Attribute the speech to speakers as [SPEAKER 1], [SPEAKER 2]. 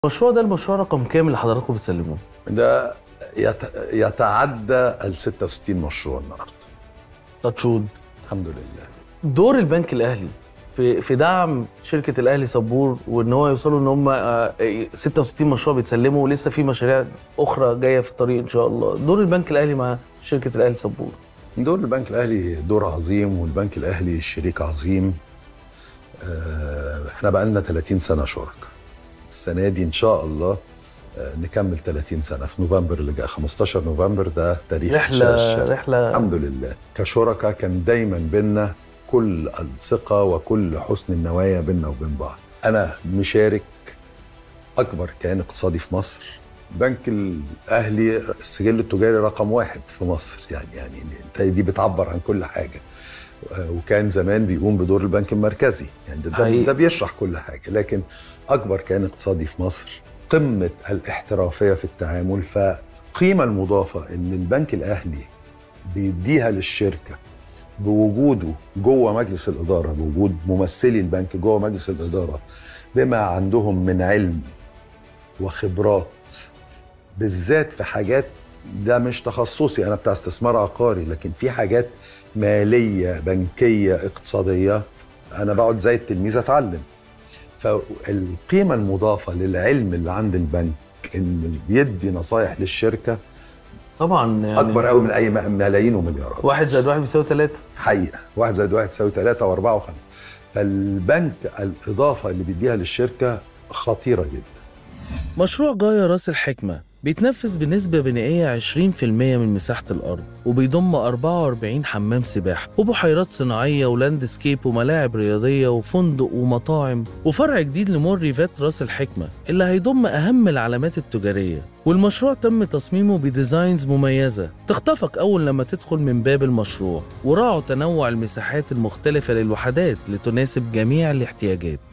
[SPEAKER 1] المشروع ده المشروع رقم كام اللي حضراتكم بتسلموه؟
[SPEAKER 2] ده يت- يتعدى ال 66 مشروع النهارده
[SPEAKER 1] تاتشود
[SPEAKER 2] الحمد لله
[SPEAKER 1] دور البنك الاهلي في في دعم شركه الاهلي صبور وان هو يوصلوا ان هم آه، 66 مشروع بيتسلموا ولسه في مشاريع اخرى جايه في الطريق ان شاء الله دور البنك الاهلي مع شركه الاهلي صبور
[SPEAKER 2] دور البنك الاهلي دور عظيم والبنك الاهلي شريك عظيم آه، احنا بقى لنا 30 سنه شركاء السنه دي ان شاء الله آه، نكمل 30 سنه في نوفمبر اللي جاي 15 نوفمبر ده تاريخ
[SPEAKER 1] رحله
[SPEAKER 2] الشركة.
[SPEAKER 1] رحله
[SPEAKER 2] الحمد لله كشركاء كان دايما بينا كل الثقة وكل حسن النوايا بينا وبين بعض أنا مشارك أكبر كيان اقتصادي في مصر بنك الأهلي السجل التجاري رقم واحد في مصر يعني يعني دي بتعبر عن كل حاجة وكان زمان بيقوم بدور البنك المركزي يعني ده,
[SPEAKER 1] حقيقي.
[SPEAKER 2] ده بيشرح كل حاجة لكن أكبر كيان اقتصادي في مصر قمة الاحترافية في التعامل فقيمة المضافة إن البنك الأهلي بيديها للشركة بوجوده جوه مجلس الإدارة بوجود ممثلي البنك جوه مجلس الإدارة بما عندهم من علم وخبرات بالذات في حاجات ده مش تخصصي أنا بتاع استثمار عقاري لكن في حاجات مالية بنكية اقتصادية أنا بقعد زي التلميذ أتعلم فالقيمة المضافة للعلم اللي عند البنك إن بيدي نصايح للشركة
[SPEAKER 1] طبعا يعني
[SPEAKER 2] أكبر قوي من أي م- ملايين ومليارات
[SPEAKER 1] واحد زائد واحد بيساوي ثلاثة
[SPEAKER 2] حقيقه واحد زائد واحد يساوي ثلاثة وأربعة وخمسة فالبنك الإضافة اللي بيديها للشركة خطيرة جدا
[SPEAKER 1] مشروع جاية راس الحكمة بيتنفذ بنسبة بنائية 20% من مساحة الأرض وبيضم 44 حمام سباحة وبحيرات صناعية ولاندسكيب وملاعب رياضية وفندق ومطاعم وفرع جديد لمول ريفات راس الحكمة اللي هيضم أهم العلامات التجارية والمشروع تم تصميمه بديزاينز مميزة تخطفك أول لما تدخل من باب المشروع وراعوا تنوع المساحات المختلفة للوحدات لتناسب جميع الاحتياجات